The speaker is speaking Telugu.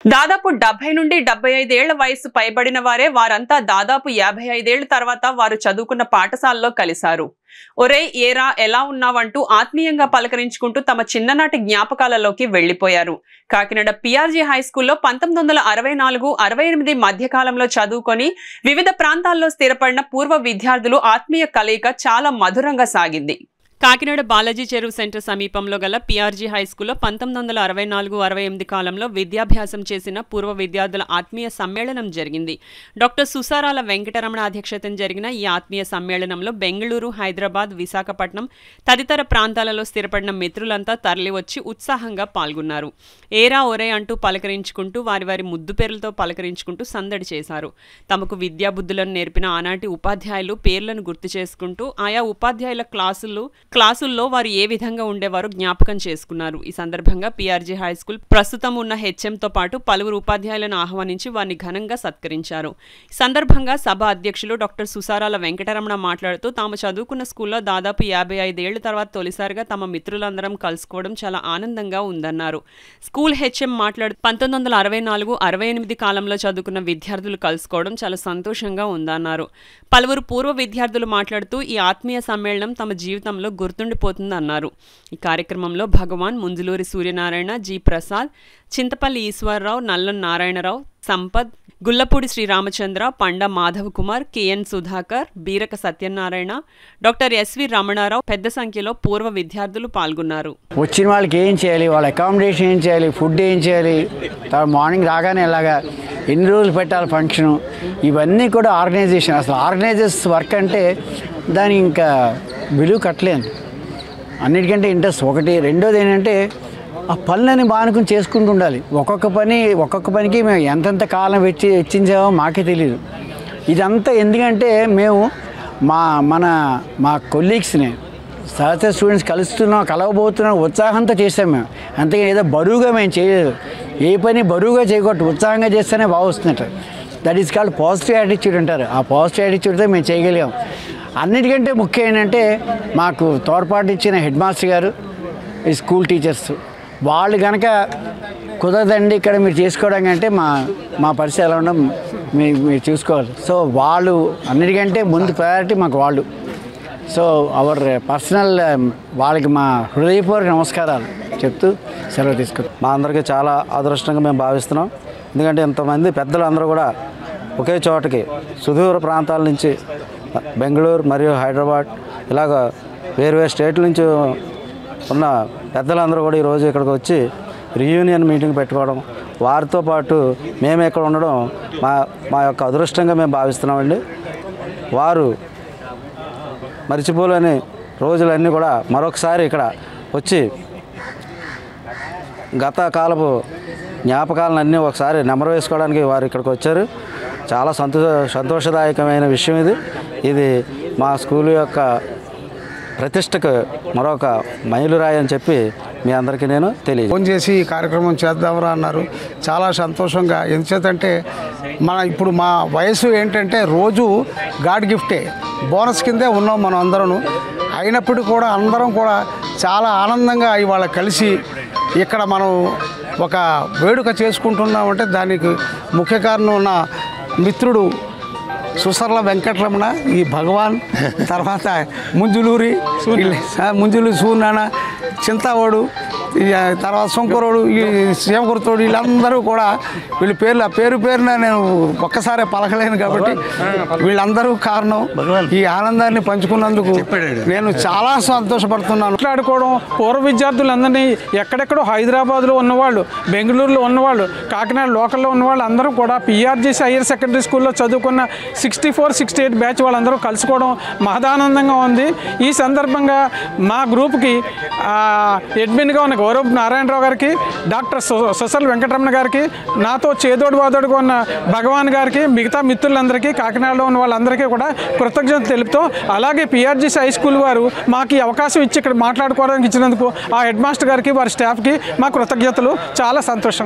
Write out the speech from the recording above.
దాదాపు డెబ్బై నుండి డెబ్బై ఐదేళ్ల వయసు పైబడిన వారే వారంతా దాదాపు యాభై ఐదేళ్ల తర్వాత వారు చదువుకున్న పాఠశాలలో కలిశారు ఒరే ఏరా ఎలా ఉన్నావంటూ ఆత్మీయంగా పలకరించుకుంటూ తమ చిన్ననాటి జ్ఞాపకాలలోకి వెళ్లిపోయారు కాకినాడ పిఆర్జీ హై స్కూల్లో పంతొమ్మిది వందల అరవై నాలుగు అరవై ఎనిమిది మధ్య కాలంలో చదువుకొని వివిధ ప్రాంతాల్లో స్థిరపడిన పూర్వ విద్యార్థులు ఆత్మీయ కలయిక చాలా మధురంగా సాగింది కాకినాడ బాలాజీ చెరువు సెంటర్ సమీపంలో గల పిఆర్జీ హై స్కూల్లో పంతొమ్మిది వందల అరవై నాలుగు అరవై ఎనిమిది కాలంలో విద్యాభ్యాసం చేసిన పూర్వ విద్యార్థుల ఆత్మీయ సమ్మేళనం జరిగింది డాక్టర్ సుసారాల వెంకటరమణ అధ్యక్షతన జరిగిన ఈ ఆత్మీయ సమ్మేళనంలో బెంగళూరు హైదరాబాద్ విశాఖపట్నం తదితర ప్రాంతాలలో స్థిరపడిన మిత్రులంతా తరలివచ్చి ఉత్సాహంగా పాల్గొన్నారు ఏరా ఒరే అంటూ పలకరించుకుంటూ వారి వారి ముద్దు పేర్లతో పలకరించుకుంటూ సందడి చేశారు తమకు విద్యాబుద్ధులను నేర్పిన ఆనాటి ఉపాధ్యాయులు పేర్లను గుర్తు చేసుకుంటూ ఆయా ఉపాధ్యాయుల క్లాసులు క్లాసుల్లో వారు ఏ విధంగా ఉండేవారో జ్ఞాపకం చేసుకున్నారు ఈ సందర్భంగా పిఆర్జీ హై స్కూల్ ప్రస్తుతం ఉన్న హెచ్ఎంతో పాటు పలువురు ఉపాధ్యాయులను ఆహ్వానించి వారిని ఘనంగా సత్కరించారు ఈ సందర్భంగా సభ అధ్యక్షులు డాక్టర్ సుసారాల వెంకటరమణ మాట్లాడుతూ తాము చదువుకున్న స్కూల్లో దాదాపు యాభై ఐదేళ్ల తర్వాత తొలిసారిగా తమ మిత్రులందరం కలుసుకోవడం చాలా ఆనందంగా ఉందన్నారు స్కూల్ హెచ్ఎం మాట్లాడుతూ పంతొమ్మిది వందల అరవై నాలుగు అరవై ఎనిమిది కాలంలో చదువుకున్న విద్యార్థులు కలుసుకోవడం చాలా సంతోషంగా ఉందన్నారు పలువురు పూర్వ విద్యార్థులు మాట్లాడుతూ ఈ ఆత్మీయ సమ్మేళనం తమ జీవితంలో గుర్తుండిపోతుందన్నారు ఈ కార్యక్రమంలో Bhagavan Munjuluri Suryanarayana G Prasad Chintapalli Eswararao Nallam Narayanarao Sampath Gullapudi Sriramachandra Panda Madhav Kumar KN Sudhakar Biraka Satyanarayana doctor SV Ramanarao పెద్ద సంఖ్యలో పూర్వ విద్యార్థులు పాల్గొన్నారు వచ్చిన వాళ్ళకి ఏం చేయాలి వాళ్ళ అకామిడేషన్ ఏం చేయాలి ఫుడ్ ఏం చేయాలి తర్వాత మార్నింగ్ రాగానే ఎలాగా ఎన్ని రోజులు పెట్టాలి ఫంక్షను ఇవన్నీ కూడా ఆర్గనైజేషన్ అసలు ఆర్గనైజర్స్ వర్క్ అంటే దానికి ఇంకా విలువ కట్టలేను అన్నిటికంటే ఇంట్రెస్ట్ ఒకటి రెండోది ఏంటంటే ఆ పనులని బానుకుని చేసుకుంటూ ఉండాలి ఒక్కొక్క పని ఒక్కొక్క పనికి మేము ఎంతెంత కాలం వెచ్చి వెచ్చించామో మాకే తెలియదు ఇదంతా ఎందుకంటే మేము మా మన మా కొలీగ్స్ని సహచర స్టూడెంట్స్ కలుస్తున్నాం కలవబోతున్నాం ఉత్సాహంతో చేసాం మేము అంతేగాని ఏదో బరువుగా మేము చేయలేదు ఏ పని బరువుగా చేయకూడదు ఉత్సాహంగా చేస్తేనే బాగా వస్తున్నట్టు that is called positive attitude అంటారు ఆ పాజిటివ్ యాటిట్యూడ్తో మేము చేయగలిగాం అన్నిటికంటే ముఖ్యం ఏంటంటే మాకు తోడ్పాటు ఇచ్చిన హెడ్ మాస్టర్ గారు ఈ స్కూల్ టీచర్స్ వాళ్ళు కనుక కుదరదండి ఇక్కడ మీరు చేసుకోవడం కంటే మా మా పరిస్థితి ఎలా ఉండడం మీరు మీరు చూసుకోవాలి సో వాళ్ళు అన్నిటికంటే ముందు ప్రయారిటీ మాకు వాళ్ళు సో అవర్ పర్సనల్ వాళ్ళకి మా హృదయపూర్వక నమస్కారాలు చెప్తూ సెలవు తీసుకుంటాం మా అందరికీ చాలా అదృష్టంగా మేము భావిస్తున్నాం ఎందుకంటే ఇంతమంది పెద్దలు అందరూ కూడా ఒకే చోటకి సుదూర ప్రాంతాల నుంచి బెంగళూరు మరియు హైదరాబాద్ ఇలాగ వేరు వేరు స్టేట్ల నుంచి ఉన్న పెద్దలందరూ కూడా ఈరోజు ఇక్కడికి వచ్చి రీయూనియన్ మీటింగ్ పెట్టుకోవడం వారితో పాటు మేము ఇక్కడ ఉండడం మా మా యొక్క అదృష్టంగా మేము భావిస్తున్నామండి వారు మర్చిపోలేని రోజులన్నీ కూడా మరొకసారి ఇక్కడ వచ్చి గత కాలపు జ్ఞాపకాలను అన్నీ ఒకసారి నెమరు వేసుకోవడానికి వారు ఇక్కడికి వచ్చారు చాలా సంతోష సంతోషదాయకమైన విషయం ఇది ఇది మా స్కూల్ యొక్క ప్రతిష్టకు మరొక మైలురాయి అని చెప్పి మీ అందరికీ నేను తెలియదు ఫోన్ చేసి ఈ కార్యక్రమం చేద్దామరా అన్నారు చాలా సంతోషంగా ఎందుచేతంటే మన ఇప్పుడు మా వయసు ఏంటంటే రోజు గాడ్ గిఫ్టే బోనస్ కిందే ఉన్నాం మనం అందరం అయినప్పటికీ కూడా అందరం కూడా చాలా ఆనందంగా ఇవాళ కలిసి ఇక్కడ మనం ఒక వేడుక చేసుకుంటున్నామంటే దానికి ముఖ్య కారణం ఉన్న మిత్రుడు సుసర్ల వెంకటరమణ ఈ భగవాన్ తర్వాత ముంజులూరి వీళ్ళ- ఆ, ముంజులూరి సూర్యనారాయణ చింతావాడు ఈ తర్వాత శంకరుడు ఈ శివకుర్తోడు వీళ్ళందరూ కూడా వీళ్ళ పేర్లు ఆ పేరు పేరున నేను ఒక్కసారే పలకలేను కాబట్టి వీళ్ళందరూ కారణం ఈ ఆనందాన్ని పంచుకున్నందుకు నేను చాలా సంతోషపడుతున్నాను మాట్లాడుకోవడం పూర్వ విద్యార్థులందరినీ ఎక్కడెక్కడో హైదరాబాద్లో ఉన్నవాళ్ళు బెంగళూరులో ఉన్నవాళ్ళు కాకినాడ లోకల్లో ఉన్నవాళ్ళు అందరూ కూడా పిఆర్జీసీ హైయర్ సెకండరీ స్కూల్లో చదువుకున్న sixty four sixty eight batch వాళ్ళందరూ కలుసుకోవడం మహదానందంగా ఉంది ఈ సందర్భంగా మా గ్రూప్కి ఆ, అడ్మిన్గా ఉన్న గౌరవ్ నారాయణరావు గారికి డాక్టర్ సు- సుసల్ వెంకటరమణ గారికి నాతో చేదోడు వాదోడుగా ఉన్న భగవాన్ గారికి మిగతా మిత్రులందరికీ కాకినాడలో ఉన్న వాళ్ళందరికీ కూడా కృతజ్ఞత తెలుపుతూ అలాగే పిఆర్జీసీ హై స్కూల్ వారు మాకు ఈ అవకాశం ఇచ్చి ఇక్కడ మాట్లాడుకోవడానికి ఇచ్చినందుకు ఆ హెడ్ మాస్టర్ గారికి వారి స్టాఫ్కి మా కృతజ్ఞతలు చాలా సంతోషం